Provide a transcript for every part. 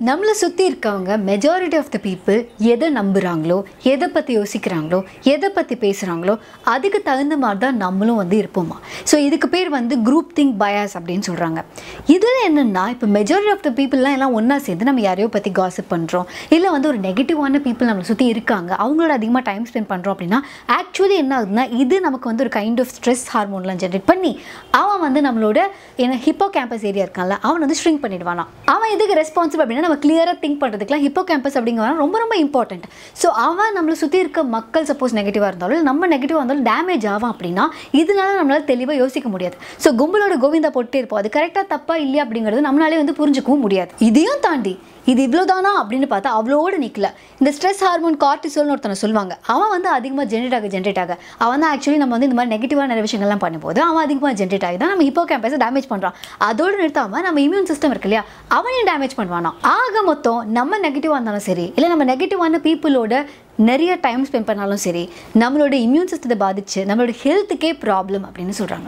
நம்மளை சுற்றி இருக்கவங்க மெஜாரிட்டி ஆஃப் த பீப்புள் எதை நம்புகிறாங்களோ எதை பற்றி யோசிக்கிறாங்களோ எதை பற்றி பேசுகிறாங்களோ அதுக்கு தகுந்த மாதிரி தான் நம்மளும் வந்து இருப்போமா ஸோ இதுக்கு பேர் வந்து குரூப் திங்க் பயாஸ் அப்படின்னு சொல்கிறாங்க இதில் என்னென்னா இப்போ மெஜாரிட்டி ஆஃப் த பீப்புளெலாம் எல்லாம் ஒன்றா சேர்ந்து நம்ம யாரையோ பற்றி காசிப் பண்ணுறோம் இல்லை வந்து ஒரு நெகட்டிவான பீப்புள் நம்மளை சுற்றி இருக்காங்க அவங்களோட அதிகமாக டைம் ஸ்பெண்ட் பண்ணுறோம் அப்படின்னா ஆக்சுவலி என்ன ஆகுதுன்னா இது நமக்கு வந்து ஒரு கைண்ட் ஆஃப் ஸ்ட்ரெஸ் ஹார்மோன்லாம் ஜென்ரேட் பண்ணி அவன் வந்து நம்மளோட என்ன ஹிப்போ கேம்பஸ் ஏரியா இருக்கான்ல அவன் வந்து ஷ்ரிங்க் பண்ணிடுவானா அவன் இதுக்கு ரெஸ்பான்சிபிள் அப்படின்னா நம்ம கிளியராக திங்க் பண்ணுறதுக்குலாம் ஹிப்போ கேம்பஸ் அப்படிங்கிறவன் ரொம்ப ரொம்ப இம்பார்ட்டன்ட் ஸோ அவன் நம்மளை சுற்றி இருக்க மக்கள் சப்போஸ் நெகட்டிவாக இருந்தாலும் இல்ல நம்ம நெகட்டிவாக இருந்தாலும் டேமேஜ் ஆகும் அப்படின்னா இதனால நம்மளால தெளிவாக யோசிக்க முடியாது ஸோ கும்பலோட கோவிந்தா போட்டே இருப்போம் அது கரெக்டாக தப்பா இல்லையா அப்படிங்கிறது நம்மளாலே வந்து புரிஞ்சுக்கவும் முடியாது இதையும் தாண்டி இது இவ்வளோதானா அப்படின்னு பார்த்தா அவ்வளோடு நிற்கல இந்த ஸ்ட்ரெஸ் ஹார்மோன் கார்டிசோல்னு ஒருத்தனை சொல்லுவாங்க அவன் வந்து அதிகமாக ஜென்ரேட் ஆக ஜென்ரேட் ஆக அவன் தான் ஆக்சுவலி நம்ம வந்து இந்த மாதிரி நெகட்டிவான நிறைய விஷயங்கள்லாம் பண்ணும்போது அவன் அதிகமாக ஜென்ரேட் ஆகி தான் நம்ம இப்போ கேம்பஸை டேமேஜ் பண்ணுறான் அதோடு நிறுத்தாமல் நம்ம இம்யூன் சிஸ்டம் இருக்கு இல்லையா அவனையும் டேமேஜ் பண்ணுவானா ஆக மொத்தம் நம்ம நெகட்டிவாக இருந்தாலும் சரி இல்லை நம்ம நெகட்டிவான பீப்புளோட நிறைய டைம் ஸ்பெண்ட் பண்ணாலும் சரி நம்மளோட இம்யூன் சிஸ்டத்தை பாதிச்சு நம்மளோட ஹெல்த்துக்கே ப்ராப்ளம் அப்படின்னு சொல்கிறாங்க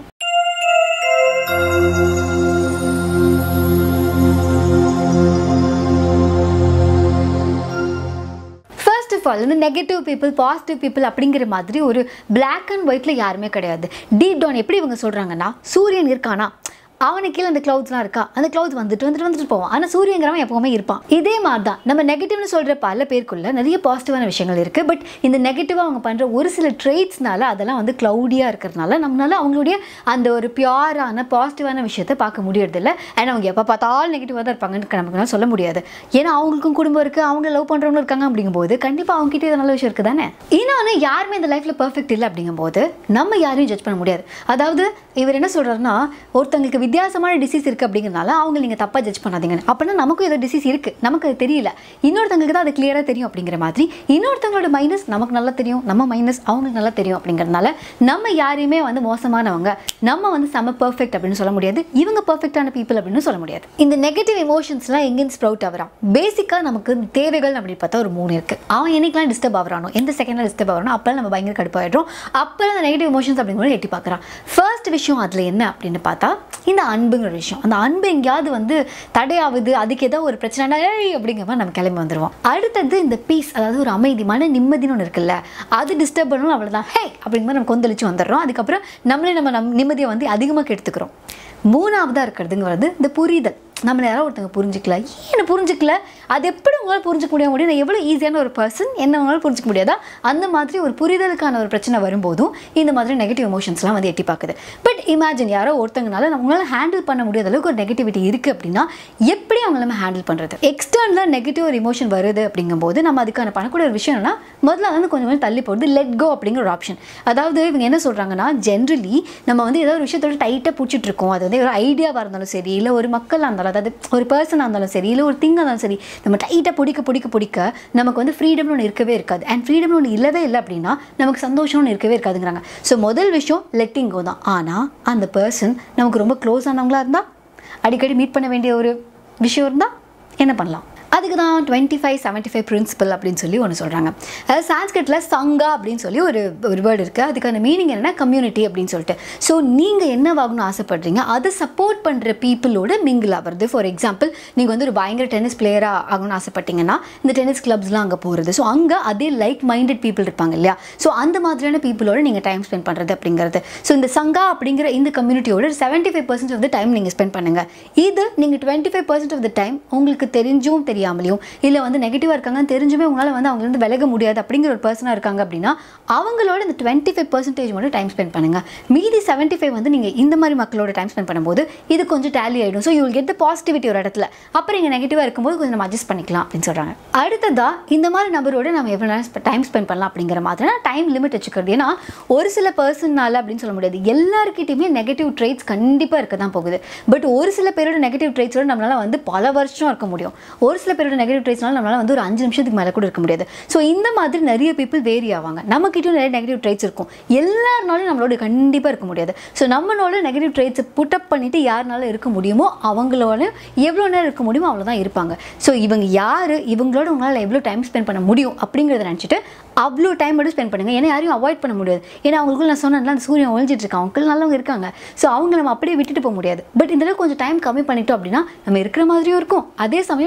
ஃபர்ஸ்ட் ஆஃப் ஆல் இந்த நெகட்டிவ் பீப்புள் பாசிட்டிவ் பீப்புள் அப்படிங்கிற மாதிரி ஒரு பிளாக் அண்ட் ஒயிட்டில் யாருமே கிடையாது டீப் டவுன் எப்படி இவங்க சொல்கிறாங்கன்னா சூரியன் இருக்கானா அவனுக்கு கீழே அந்த க்ளவுட்ஸ்லாம் இருக்கா அந்த க்ளவுட்ஸ் வந்துட்டு வந்துட்டு வந்துட்டு போவான் ஆனால் சூரியங்கிறவன் எப்பவுமே இருப்பான் இதே மாதிரி தான் நம்ம நெகட்டிவ்னு சொல்கிற பல பேருக்குள்ள நிறைய பாசிட்டிவான விஷயங்கள் இருக்குது பட் இந்த நெகட்டிவாக அவங்க பண்ணுற ஒரு சில ட்ரேட்ஸ்னால அதெல்லாம் வந்து க்ளவுடியாக இருக்கிறதுனால நம்மளால அவங்களுடைய அந்த ஒரு பியூரான பாசிட்டிவான விஷயத்தை பார்க்க முடியறதில்ல அண்ட் அவங்க எப்போ பார்த்தாலும் நெகட்டிவாக தான் இருப்பாங்கன்னு நமக்கு சொல்ல முடியாது ஏன்னா அவங்களுக்கும் குடும்பம் இருக்குது அவங்க லவ் பண்ணுறவங்களும் இருக்காங்க அப்படிங்கும்போது கண்டிப்பாக அவங்க கிட்ட இது நல்ல விஷயம் இருக்குது தானே இன்னொன்று யாருமே இந்த லைஃப்பில் பர்ஃபெக்ட் இல்லை அப்படிங்கும்போது நம்ம யாரையும் ஜட்ஜ் பண்ண முடியாது அதாவது இவர் என்ன சொல்கிறாருன்னா ஒருத்தங்களுக்கு வித்தியாசமான டிசீஸ் இருக்குது அப்படிங்கிறனால அவங்க நீங்கள் தப்பாக ஜட்ஜ் பண்ணாதீங்கன்னு அப்படின்னா நமக்கும் ஏதோ டிசீஸ் இருக்குது நமக்கு அது தெரியல இன்னொருத்தங்களுக்கு தான் அது கிளியராக தெரியும் அப்படிங்கிற மாதிரி இன்னொருத்தங்களோட மைனஸ் நமக்கு நல்லா தெரியும் நம்ம மைனஸ் அவங்களுக்கு நல்லா தெரியும் அப்படிங்கிறதுனால நம்ம யாரையுமே வந்து மோசமானவங்க நம்ம வந்து செம பர்ஃபெக்ட் அப்படின்னு சொல்ல முடியாது இவங்க பர்ஃபெக்டான பீப்புள் அப்படின்னு சொல்ல முடியாது இந்த நெகட்டிவ் எமோஷன்ஸ்லாம் எங்கேருந்து ஸ்ப்ரவுட் ஆகிறான் பேசிக்காக நமக்கு தேவைகள் அப்படின்னு பார்த்தா ஒரு மூணு இருக்குது அவன் என்னைக்கெல்லாம் டிஸ்டர்ப் ஆகிறானோ எந்த செகண்டில் டிஸ்டர்ப் ஆகிறானோ அப்போல்லாம் நம்ம பயங்கர கடுப்பாயிடுறோம் அப்போ அந்த நெகட்டிவ் எமோஷன்ஸ் அப்படிங்கிறது எட்டி பார்க்குறான் ஃபர்ஸ்ட் விஷயம் அதில் என்ன அப்படின்னு பார்த்தா இந்த அன்புங்கிற விஷயம் அந்த அன்பு எங்கேயாவது வந்து தடையாகுது அதுக்கு ஏதோ ஒரு பிரச்சனைனா ஏய் அப்படிங்கிற மாதிரி நம்ம கிளம்பி வந்துடுவோம் அடுத்தது இந்த பீஸ் அதாவது ஒரு அமைதி மன நிம்மதின்னு ஒன்று இருக்குல்ல அது டிஸ்டர்ப் பண்ணணும் அவ்வளோதான் ஹே அப்படிங்கிற மாதிரி நம்ம கொந்தளிச்சு வந்துடுறோம் அதுக்கப்புறம் நம்மளே நம்ம நம் நிம்மதியை வந்து அதிகமாக கெடுத்துக்கிறோம் மூணாவதாக இருக்கிறதுங்கிறது இந்த புரிதல் நம்மளை யாரோ ஒருத்தங்க புரிஞ்சிக்கல ஏன் என்ன புரிஞ்சிக்கல அது எப்படி உங்களால் புரிஞ்சிக்க முடிய முடியும் நான் எவ்வளோ ஈஸியான ஒரு பர்சன் என்ன உங்களால் புரிஞ்சிக்க முடியாதா அந்த மாதிரி ஒரு புரிதலுக்கான ஒரு பிரச்சனை வரும்போதும் இந்த மாதிரி நெகட்டிவ் எமோஷன்ஸ்லாம் வந்து எட்டி பார்க்குது பட் இமேஜின் யாரோ ஒருத்தங்கனால உங்களால் ஹேண்டில் பண்ண முடியாத அளவுக்கு ஒரு நெகட்டிவிட்டி இருக்குது அப்படின்னா எப்படி அவங்கள நம்ம ஹேண்டில் பண்ணுறது எக்ஸ்டர்னலாக நெகட்டிவ் ஒரு இமோஷன் வருது அப்படிங்கும்போது நம்ம அதுக்கான பண்ணக்கூடிய ஒரு விஷயம் என்னன்னா முதல்ல வந்து கொஞ்சம் கொஞ்சம் தள்ளி போகிறது லெட் கோ அப்படிங்கிற ஒரு ஆப்ஷன் அதாவது இவங்க என்ன சொல்கிறாங்கன்னா ஜென்ரலி நம்ம வந்து ஏதோ ஒரு விஷயத்தோட டைட்டாக பிடிச்சிட்டு இருக்கோம் அது வந்து ஒரு ஐடியாவாக இருந்தாலும் சரி இல்லை ஒரு மக்களாக இருந்தாலும் அதாவது ஒரு பர்சனாக இருந்தாலும் சரி இல்லை ஒரு திங்காக இருந்தாலும் சரி நம்ம டைட்டாக பிடிக்க பிடிக்க பிடிக்க நமக்கு வந்து ஃப்ரீடம்னு ஒன்று இருக்கவே இருக்காது அண்ட் ஃப்ரீடம்னு ஒன்று இல்லவே இல்லை அப்படின்னா நமக்கு சந்தோஷம்னு இருக்கவே இருக்காதுங்கிறாங்க ஸோ முதல் விஷயம் லெட்டிங் கோ தான் ஆனால் அந்த பர்சன் நமக்கு ரொம்ப க்ளோஸ் ஆனவங்களா இருந்தால் அடிக்கடி மீட் பண்ண வேண்டிய ஒரு விஷயம் இருந்தால் என்ன பண்ணலாம் அதுக்கு தான் twenty five seventy five principle அப்படின்னு சொல்லி ஒன்று சொல்கிறாங்க அதாவது சான்ஸ்கிரிட்டில் சங்கா அப்படின்னு சொல்லி ஒரு ஒரு வேர்டு இருக்குது அதுக்கான மீனிங் என்னென்னா கம்யூனிட்டி அப்படின்னு சொல்லிட்டு ஸோ நீங்கள் என்னவாகணும்னு ஆசைப்படுறீங்க அதை சப்போர்ட் பண்ணுற பீப்புளோட மிங்கிள் ஆகிறது ஃபார் எக்ஸாம்பிள் நீங்கள் வந்து ஒரு பயங்கர டென்னிஸ் பிளேயராக ஆகணும்னு ஆசைப்பட்டீங்கன்னா இந்த டென்னிஸ் கிளப்ஸ்லாம் அங்கே போகிறது ஸோ அங்கே அதே லைக் மைண்டட் பீப்புள் இருப்பாங்க இல்லையா ஸோ அந்த மாதிரியான பீப்புளோட நீங்கள் டைம் ஸ்பெண்ட் பண்ணுறது அப்படிங்கிறது ஸோ இந்த சங்கா அப்படிங்கிற இந்த கம்யூனிட்டியோட seventy five percent of the time நீங்கள் ஸ்பெண்ட் பண்ணுங்கள் இது நீங்கள் twenty five percent of the time உங்களுக்கு தெரிஞ்சும் தெரியாமலையும் இல்லை வந்து நெகட்டிவாக இருக்காங்கன்னு தெரிஞ்சுமே உங்களால் வந்து அவங்கலேருந்து விலக முடியாது அப்படிங்கிற ஒரு பர்சனாக இருக்காங்க அப்படின்னா அவங்களோட இந்த டுவெண்ட்டி ஃபைவ் பர்சன்டேஜ் மட்டும் டைம் ஸ்பெண்ட் பண்ணுங்கள் மீதி செவன்ட்டி ஃபைவ் வந்து நீங்கள் இந்த மாதிரி மக்களோட டைம் ஸ்பெண்ட் பண்ணும்போது இது கொஞ்சம் டேலி ஆகிடும் so you will get the positivity ஒரு இடத்துல அப்புறம் இங்கே நெகட்டிவாக இருக்கும்போது கொஞ்சம் நம்ம அட்ஜஸ்ட் பண்ணிக்கலாம் அப்படின்னு சொல்கிறாங்க அடுத்ததா இந்த மாதிரி நபரோட நம்ம எவ்வளோ நேரம் டைம் ஸ்பெண்ட் பண்ணலாம் அப்படிங்கிற மாதிரி டைம் லிமிட் வச்சுக்கிறது ஏன்னா ஒரு சில பர்சன்னால அப்படின்னு சொல்ல முடியாது எல்லாருக்கிட்டையுமே நெகட்டிவ் ட்ரேட்ஸ் கண்டிப்பாக இருக்க தான் போகுது பட் ஒரு சில பேரோட நெகட்டிவ் ட்ரேட்ஸோட நம்மளால் வந்து பல வருஷம் இருக்க முடியும் ஒரு சில பேரோட நெகட்டிவ் ட்ரேட்ஸ்னால நம்மளால் வந்து ஒரு அஞ்சு நிமிஷத்துக்கு மேலே கூட இருக்க முடியாது ஸோ இந்த மாதிரி நிறைய பீப்புள் வேரி ஆவாங்க நம்மக்கிட்டையும் நிறைய நெகட்டிவ் ட்ரேட்ஸ் இருக்கும் எல்லாருனாலும் நம்மளோட கண்டிப்பாக இருக்க முடியாது ஸோ நம்மளோட நெகட்டிவ் ட்ரேட்ஸை புட்டப் பண்ணிவிட்டு யாருனால இருக்க முடியுமோ அவங்களோட எவ்வளோ நேரம் இருக்க முடியுமோ அவ்வளோதான் இருப்பாங்க ஸோ இவங்க யார் இவங்களோட உங்களால் எவ்வளோ டைம் ஸ்பெண்ட் பண்ண முடியும் அப்படிங்கிறத நினச்சிட்டு அவ்வளோ டைம் மட்டும் ஸ்பெண்ட் பண்ணுங்கள் ஏன்னா யாரையும் அவாய்ட் பண்ண முடியாது ஏன்னா அவங்களுக்குள்ள நான் சொன்னேன்ல அந்த சூரியன் ஒழிஞ்சிட்டு இருக்கான் அவங்களுக்கு நல்லவங்க இருக்காங்க ஸோ அவங்க நம்ம அப்படியே விட்டுட்டு போக முடியாது பட் இந்த அளவுக்கு கொஞ்சம் டைம் கம்மி பண்ணிட்டோம் அப்படின்னா நம்ம இருக்கிற மாதிரியும் இருக்கும் அதே சமயம் நம்மளையும் பார்த்துக்கிட்டு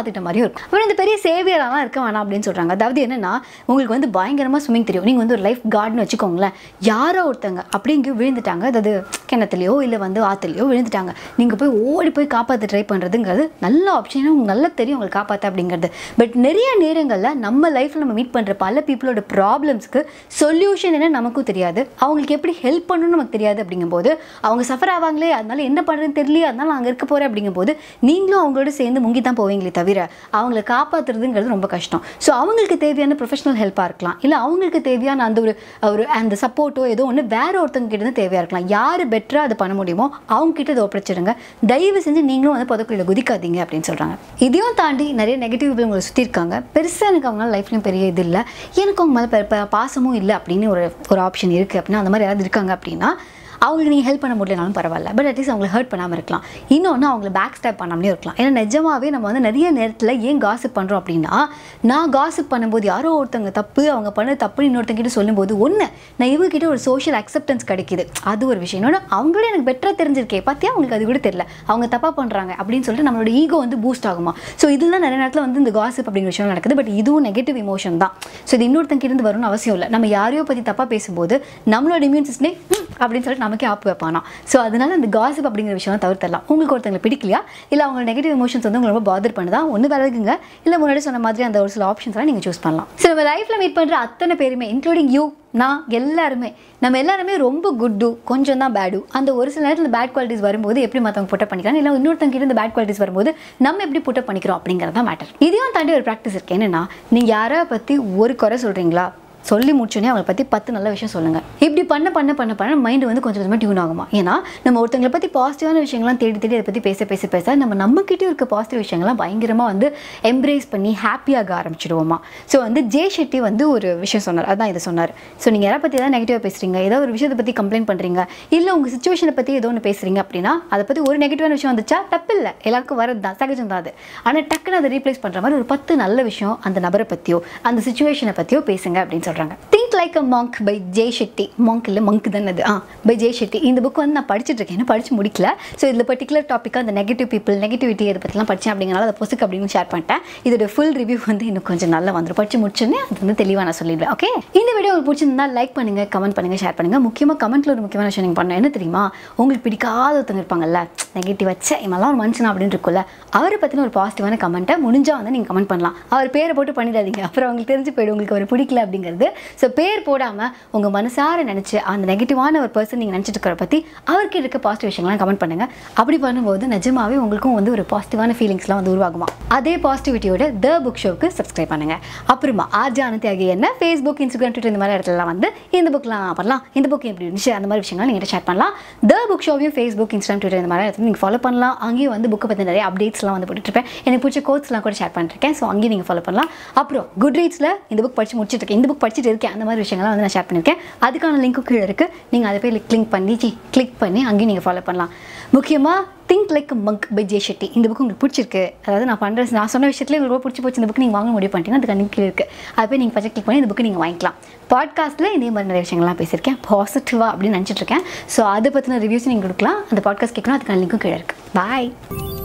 காப்பாற்றிட்ட மாதிரியும் இருக்கும் அப்புறம் இந்த பெரிய சேவியரெல்லாம் இருக்க வேணாம் அப்படின்னு சொல்கிறாங்க அதாவது என்னன்னா உங்களுக்கு வந்து பயங்கரமாக ஸ்விம்மிங் தெரியும் நீங்கள் வந்து ஒரு லைஃப் கார்டுன்னு வச்சுக்கோங்களேன் யாரோ ஒருத்தங்க அப்படி எங்கேயோ விழுந்துட்டாங்க அதாவது கிணத்துலையோ இல்லை வந்து ஆற்றுலையோ விழுந்துட்டாங்க நீங்கள் போய் ஓடி போய் காப்பாற்ற ட்ரை பண்ணுறதுங்கிறது நல்ல ஆப்ஷன் உங்களுக்கு நல்லா தெரியும் உங்களுக்கு காப்பாற்ற அப்படிங்கிறது பட் நிறைய நேரங்களில் நம்ம லைஃப்பில் நம்ம மீட் பண்ணுற பல பீப்புளோட ப்ராப்ளம்ஸ்க்கு சொல்யூஷன் என்ன நமக்கும் தெரியாது அவங்களுக்கு எப்படி ஹெல்ப் பண்ணணும்னு நமக்கு தெரியாது அப்படிங்கும்போது அவங்க சஃபர் ஆவாங்களே அதனால என்ன பண்ணுறதுன்னு தெரியல அதனால அங்கே இருக்க போகிறேன் அப்படிங்கும்போது நீங்களும் அவங்களோட சேர்ந்து முங்கி தான் போவீங்களே தவிர அவங்கள காப்பாற்றுறதுங்கிறது ரொம்ப கஷ்டம் ஸோ அவங்களுக்கு தேவையான ப்ரொஃபஷனல் ஹெல்ப்பாக இருக்கலாம் இல்லை அவங்களுக்கு தேவையான அந்த ஒரு ஒரு அந்த சப்போர்ட்டோ ஏதோ ஒன்று வேற ஒருத்தங்க கிட்ட இருந்து தேவையாக இருக்கலாம் யார் பெட்டராக அதை பண்ண முடியுமோ அவங்க கிட்ட இதை ஒப்படைச்சிடுங்க தயவு செஞ்சு நீங்களும் வந்து புதக்குள்ள குதிக்காதீங்க அப்படின்னு சொல்கிறாங்க இதையும் தாண்டி நிறைய நெகட்டிவ் உங்களை சுற்றி இருக்காங்க பெருசாக எனக்கு அவங்களால லைஃப்லையும் பெரிய இது இல்லை எனக்கு அவங்க மேலே பெ- பெ- பாசமும் இல்லை அப்படின்னு ஒரு ஒரு ஆப்ஷன் இருக்குது அப்படின்னா அந்த மாதிரி யாராவது இருக்காங்க அப்படின்னா அவங்களுக்கு நீங்கள் ஹெல்ப் பண்ண முடியலனாலும் பரவாயில்ல பட் அட்லீஸ்ட் அவங்களை ஹர்ட் பண்ணாமல் இருக்கலாம் இன்னொன்று அவங்கள பேக் ஸ்டெப் பண்ணாமலே இருக்கலாம் ஏன்னா நிஜமாவே நம்ம வந்து நிறைய நேரத்தில் ஏன் காசிப் பண்ணுறோம் அப்படின்னா நான் காசிப் பண்ணும்போது யாரோ ஒருத்தவங்க தப்பு அவங்க பண்ண தப்புன்னு இன்னொருத்தங்கிட்ட சொல்லும்போது ஒன்று நான் இவங்க கிட்ட ஒரு சோஷியல் அக்செப்டன்ஸ் கிடைக்குது அது ஒரு விஷயம் இன்னொன்று அவங்களே எனக்கு பெட்டராக தெரிஞ்சிருக்கே பார்த்தியா அவங்களுக்கு அது கூட தெரியல அவங்க தப்பாக பண்ணுறாங்க அப்படின்னு சொல்லிட்டு நம்மளோட ஈகோ வந்து பூஸ்ட் ஆகுமா ஸோ இதெல்லாம் நிறைய நேரத்தில் வந்து இந்த காசிப் அப்படிங்கிற விஷயம் நடக்குது பட் இதுவும் நெகட்டிவ் இமோஷன் தான் ஸோ இது இன்னொருத்தங்க இருந்து வரும்னு அவசியம் இல்லை நம்ம யாரையோ பற்றி தப்பாக பேசும்போது நம்மளோட இம்யூன் சிஸ்டமே அப்படின்னு சொல்லிட்டு நமக்கே ஆப்பு வைப்பானா ஸோ அதனால இந்த காசிப் அப்படிங்கிற விஷயம் தவிர்த்தரலாம் உங்களுக்கு ஒருத்தங்களை பிடிக்கலையா இல்லை அவங்க நெகட்டிவ் எமோஷன்ஸ் வந்து உங்களை ரொம்ப பாதர் பண்ணுதா ஒன்று விலகுங்க இல்லை முன்னாடி சொன்ன மாதிரி அந்த ஒரு சில ஆப்ஷன்ஸ்லாம் நீங்கள் சூஸ் பண்ணலாம் ஸோ நம்ம லைஃப்பில் மீட் பண்ணுற அத்தனை பேருமே இன்க்ளூடிங் யூ நான் எல்லாருமே நம்ம எல்லாருமே ரொம்ப குட்டு கொஞ்சம் தான் பேடு அந்த ஒரு சில நேரத்தில் பேட் குவாலிட்டிஸ் வரும்போது எப்படி மற்றவங்க புட்டப் பண்ணிக்கிறாங்க இல்லை இன்னொருத்தங்க கிட்ட இந்த பேட் குவாலிட்டிஸ் வரும்போது நம்ம எப்படி புட்டப் பண்ணிக்கிறோம் அப்படிங்கிறது தான் மேட்டர் இதையும் தாண்டி ஒரு ப்ராக்டிஸ் இருக்கு என்னன்னா நீங்கள் யாரை பற்றி ஒரு குறை சொல்கிறீங்களா சொல்லி முடிச்சோடனே அவங்களை பற்றி பத்து நல்ல விஷயம் சொல்லுங்கள் இப்படி பண்ண பண்ண பண்ண பண்ண மைண்டு வந்து கொஞ்சம் கொஞ்சமாக டியூன் ஆகுமா ஏன்னா நம்ம ஒருத்தங்களை பற்றி பாசிட்டிவான விஷயங்கள்லாம் தேடி தேடி அதை பற்றி பேச பேச பேச நம்ம நம்மக்கிட்டே இருக்க பாசிட்டிவ் விஷயங்கள்லாம் பயங்கரமாக வந்து எம்ப்ரேஸ் பண்ணி ஹாப்பியாக ஆரம்பிச்சிடுவோமா ஸோ வந்து ஜே ஷெட்டி வந்து ஒரு விஷயம் சொன்னார் அதான் இதை சொன்னார் ஸோ நீங்கள் யாரை பற்றி ஏதாவது நெகட்டிவாக பேசுகிறீங்க ஏதோ ஒரு விஷயத்தை பற்றி கம்ப்ளைண்ட் பண்ணுறீங்க இல்லை உங்கள் சுச்சுவேஷனை பற்றி ஏதோ ஒன்று பேசுகிறீங்க அப்படின்னா அதை பற்றி ஒரு நெகட்டிவான விஷயம் வந்துச்சா தப்பு இல்லை எல்லாருக்கும் வரது தான் சகஜம் தான் அது ஆனால் டக்குன்னு அதை ரீப்ளேஸ் பண்ணுற மாதிரி ஒரு பத்து நல்ல விஷயம் அந்த நபரை பற்றியோ அந்த சுச்சுவேஷனை பற்றியோ பேசுங்க அப்படின்னு சொல்கிறாங்க think like a monk by Jay Shetty monk இல்லை monk தானே அது ஆ பை ஜெய் ஷெட்டி இந்த புக் வந்து நான் படிச்சுட்டு இருக்கேன் இன்னும் படிச்சு முடிக்கல ஸோ இதில் பர்டிகுலர் டாப்பிக்காக அந்த நெகட்டிவ் பீப்பிள் நெகட்டிவிட்டி அதை பற்றிலாம் படித்தேன் அப்படிங்கிறனால அதை பொசுக்கு அப்படின்னு ஷேர் பண்ணிட்டேன் இதோட ஃபுல் ரிவ்யூ வந்து இன்னும் கொஞ்சம் நல்லா வந்துடும் படிச்சு முடிச்சோன்னே அது வந்து தெளிவாக நான் சொல்லிடுவேன் ஓகே இந்த வீடியோ உங்களுக்கு பிடிச்சிருந்தா லைக் பண்ணுங்க கமெண்ட் பண்ணுங்க ஷேர் பண்ணுங்க முக்கியமாக கமெண்ட்ல ஒரு முக்கியமான விஷயம் நீங்கள் பண்ணணும் என்ன தெரியுமா உங்களுக்கு பிடிக்காத ஒருத்தங்க இருப்பாங்கல்ல நெகட்டிவ் வச்ச இவெல்லாம் ஒரு மனுஷனா அப்படின்னு இருக்குல்ல அவரை பற்றின ஒரு பாசிட்டிவான கமெண்ட்டை முடிஞ்சா வந்து நீங்கள் கமெண்ட் பண்ணலாம் அவர் பேரை போட்டு பண்ணிடாதீங்க அப்புறம் அவங்களுக்கு தெரிஞ்சு போயிடும் உங்களுக்கு அவர் பிடிக்கல அப்படிங்கிறது ஸோ பேர் போடாமல் உங்கள் மனசார நினச்சி அந்த நெகட்டிவான ஒரு பர்சன் நீங்கள் நினச்சிட்டு இருக்கிற பற்றி அவருக்கு இருக்க பாசிட்டிவ் விஷயங்கள்லாம் கமெண்ட் பண்ணுங்கள் அப்படி பண்ணும்போது நிஜமாவே உங்களுக்கும் வந்து ஒரு பாசிட்டிவான ஃபீலிங்ஸ்லாம் வந்து உருவாகுமா அதே பாசிட்டிவிட்டியோட த புக் ஷோவுக்கு சப்ஸ்கிரைப் பண்ணுங்க அப்புறமா ஆர்ஜி அனந்தி ஆகிய என்ன ஃபேஸ்புக் இன்ஸ்டாகிராம் ட்விட்டர் இந்த மாதிரி இடத்துலலாம் வந்து இந்த புக்லாம் பண்ணலாம் இந்த புக் எப்படி இருந்துச்சு அந்த மாதிரி விஷயங்கள் நீங்கள் ஷேர் பண்ணலாம் த புக் ஷோவையும் ஃபேஸ்புக் இன்ஸ்டாகிராம் ட்விட்டர் இந்த மாதிரி இடத்துல நீங்கள் ஃபாலோ பண்ணலாம் அங்கேயும் வந்து புக்கை பற்றி நிறைய அப்டேட்ஸ்லாம் வந்து போட்டுருப்பேன் எனக்கு பிடிச்ச கோட்ஸ்லாம் கூட ஷேர் பண்ணிருக்கேன் ஸோ அங்கேயும் நீங்கள் ஃபாலோ பண்ணலாம் அப்புறம் குட் ரீட்ஸில் இந்த புக் படிச்சு முடிச்சிட்டு இருக்கேன் இந்த புக் படிச்சுட்டு இருக்கேன் அந்த மாதிரி விஷயங்கள்லாம் வந்து நான் ஷேர் பண்ணியிருக்கேன் அதுக்கான லிங்க்கும் கீழே இருக்குது நீங்கள் அதை போய் கிளிக் பண்ணி கிளிக் பண்ணி அங்கேயும் நீங்கள் ஃபாலோ பண்ணலாம் முக்கியமாக think like monk by Jay Shetty இந்த புக் உங்களுக்கு பிடிச்சிருக்கு அதாவது நான் பண்ணுற நான் சொன்ன விஷயத்துல உங்களுக்கு ரொம்ப பிடிச்சி போச்சு இந்த புக் நீங்கள் வாங்க முடிவு பண்ணிட்டீங்கன்னா அதுக்கு லிங்க் இருக்குது அதை போய் நீங்கள் பச்சை கிளிக் பண்ணி இந்த புக்கு நீங்கள் வாங்கிக்கலாம் பாட்காஸ்ட்டில் இதே மாதிரி நிறைய விஷயங்கள்லாம் பேசியிருக்கேன் பாசிட்டிவாக அப்படின்னு நினச்சிட்டு இருக்கேன் ஸோ அதை பற்றின ரிவ்யூஸ் நீங்கள் கொடுக்கலாம் அந்த பாட்காஸ்ட் கேட்கணும் அதுக்கான லிங்க்கும் கீழே இருக்குது பாய்